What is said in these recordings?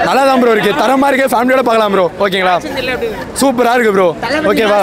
நல்லா தான் ப்ரோ இருக்கு தரமா இருக்கு ஃபேமிலியோட பார்க்கலாம் ப்ரோ ஓகேங்களா சூப்பரா இருக்கு ப்ரோ ஓகேவா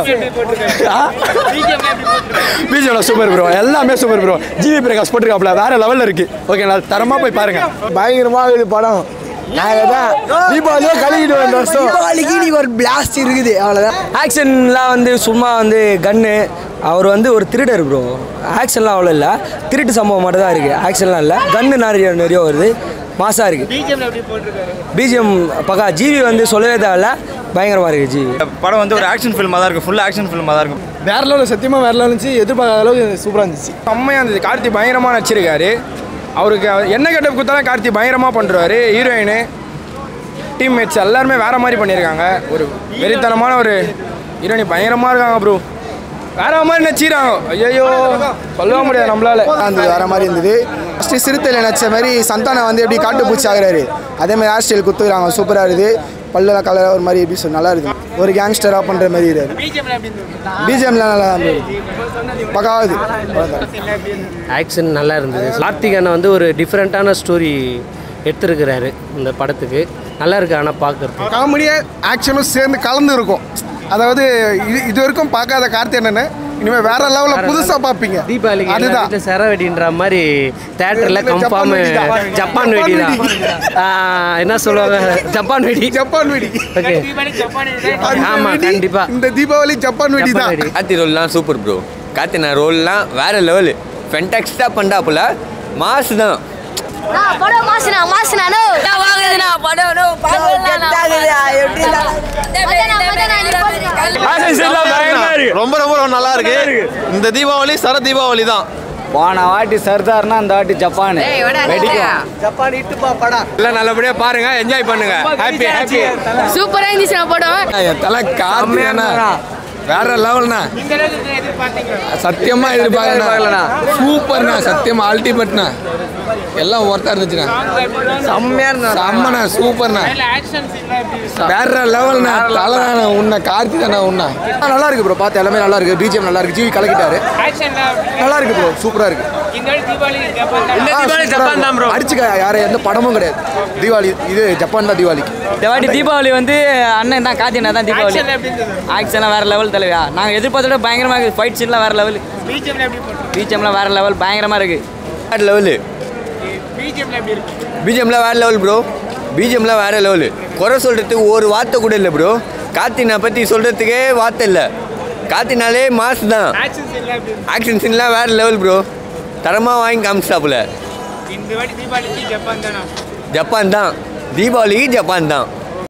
பிஜியோட சூப்பர் ப்ரோ எல்லாமே சூப்பர் ப்ரோ ஜிவி பிரகாஷ் போட்டிருக்காப்ல வேற லெவல்ல இருக்கு ஓகேங்களா தரமா போய் பாருங்க பயங்கரமா இருக்குது படம் நாங்கள் தான் தீபாவளியோ கழுவிட்டு வந்த வருஷம் தீபாவளிக்கு நீ ஒரு பிளாஸ்ட் இருக்குது அவ்வளோதான் ஆக்ஷன்லாம் வந்து சும்மா வந்து கன்னு அவர் வந்து ஒரு திருடர் ப்ரோ ஆக்ஷன்லாம் அவ்வளோ இல்லை திருட்டு சம்பவம் மட்டும் தான் இருக்குது ஆக்ஷன்லாம் இல்லை கன்னு நிறைய நிறைய வருது மாசாக இருக்குது பிஜிஎம் பக்கா ஜிவி வந்து சொல்லவே தேவையில்ல பயங்கரமாக இருக்குது ஜிவி படம் வந்து ஒரு ஆக்ஷன் ஃபில்மாக தான் இருக்கும் ஃபுல் ஆக்ஷன் ஃபில்மாக தான் இருக்கும் வேற லெவலில் சத்தியமாக வேற லெவல் இருந்துச்சு எதிர்பார்க்காத அளவுக்கு சூப்பராக இருந்துச்சு செம்மையாக இருந்தது கார்த்தி பயங்கரமாக நடிச்சிருக்காரு அவருக்கு என்ன கெட்டப் கொடுத்தாலும் கார்த்தி பயங்கரமாக பண்ணுறாரு ஹீரோயின் டீம்மேட்ஸ் எல்லாருமே வேற மாதிரி பண்ணியிருக்காங்க ஒரு வெறித்தனமான ஒரு ஹீரோயின் பயங்கரமாக இருக்காங்க ப்ரோ வேற மாதிரி நடிச்சிருக்காங்க ஐயோ சொல்லவே முடியாது நம்மளால இருந்தது வேற மாதிரி இருந்தது ஃபஸ்ட்டு சிறுத்தையில் நடிச்ச மாதிரி சந்தானம் வந்து எப்படி காட்டு பூச்சி ஆகுறாரு அதே மாதிரி ஹேர் ஸ்டைல் குத்துக்கிறாங்க சூப்பராக இருக்குது பல்ல கலராக ஒரு மாதிரி எப்படி சொல்ல நல்லா இருக்குது ஒரு கேங்ஸ்டராக பண்ணுற மாதிரி இருக்காரு பிஜிஎம்லாம் நல்லா தான் இருந்தது பக்காவது ஆக்ஷன் நல்லா இருந்தது கார்த்திக் அண்ணன் வந்து ஒரு டிஃப்ரெண்ட்டான ஸ்டோரி எடுத்திருக்கிறாரு இந்த படத்துக்கு நல்லா இருக்கு ஆனால் பார்க்கறதுக்கு காமெடியாக ஆக்ஷனும் சேர்ந்து கலந்து இருக்கும் அதாவது இது இது வரைக்கும் பார்க்காத கார்த்திகேயனை இனிமேல் வேற லெவலில் புதுசாக பார்ப்பீங்க தீபாவளிக்கு அதுதான் அதுதான் செர வெடின்ற மாதிரி தேட்டரில் ஜப்பான் கன்ஃபார்ம் வெடி தான். ஜப்பான் வெடி தான் ஜப்பான் ஆ, என்ன சொல்லுவாங்க ஜப்பான் வெடி ஜப்பான் வெடி ஓகே அந்த ஆமா, வெடி, கண்டிப்பா. இந்த தீபாவளி ஜப்பான் வெடி ஜப்பான் தான் வெடி கார்த்தி ரோல்லாம் சூப்பர் ப்ரோ கார்த்தினா ரோல்லாம் வேற லெவலு ஃபென்டாக்ஸ்டாக பண்ணாப்புல மாசு தான் படம் மாசுனா மாசுனானோ நான் வாங்குதுண்ணா படம் நோ ரொம்ப ரொம்ப ரொம்ப நல்லா இருக்கு இந்த தீபாவளி சர தீபாவளி தான் போன வாட்டி சர்தார்னா அந்த வாட்டி ஜப்பான் வெடிக்கும் ஜப்பான் இட்டுப்பா படம் எல்லாம் நல்லபடியாக பாருங்க என்ஜாய் பண்ணுங்க ஹாப்பி ஹாப்பி சூப்பரா இருந்துச்சு படம் என் தலை கார்த்திகேயனா வேற லெவல்ண்ணா சத்தியமா எதிர்பார்க்கலண்ணா சூப்பர்ண்ணா சத்தியமா அல்டிமேட்ண்ணா எல்லாம் ஒர்த்தா இருந்துச்சுண்ணா செம்மையாக இருந்தா செம்மண்ணா சூப்பர்ண்ணா வேற லெவல்ண்ணா தலைதாண்ணா உன்ன கார்த்திகண்ணா உன்ன நல்லா இருக்கு ப்ரோ பார்த்து எல்லாமே நல்லா இருக்கு பிஜிஎம் நல்லா இருக்கு ஜிவி கலக்கிட்டாரு நல்லா இருக்கு ப்ரோ சூப்பரா இருக்கு இந்த தீபாவளி ஜப்பான் தான் ப்ரோ அடிச்சுக்க யாரும் எந்த படமும் கிடையாது தீபாவளி இது ஜப்பான் தான் தீபாவளிக்கு இந்த வாட்டி தீபாவளி வந்து அண்ணன் தான் காத்தி அண்ணன் தான் தீபாவளி ஆக்ஷன்லாம் வேற லெவல் தலைவா நாங்கள் எதிர்பார்த்தோட பயங்கரமாக இருக்குது ஃபைட் சீன்லாம் வேற லெவல் பிஜிஎம்லாம் வேற லெவல் பயங்கரமாக இருக்குது வேற லெவலு பிஜிஎம்ல வேற லெவல் ப்ரோ பிஜிஎம்ல வேற லெவலு குறை சொல்கிறதுக்கு ஒரு வார்த்தை கூட இல்லை ப்ரோ கார்த்தினை பற்றி சொல்கிறதுக்கே வார்த்தை இல்லை கார்த்தினாலே மாஸ் தான் ஆக்ஷன் சீன்லாம் வேற லெவல் ப்ரோ தரமாக வாங்கி காமிச்சிட்டாப்புல ஜப்பான் தான் தீபாவளிக்கு ஜப்பான் தான்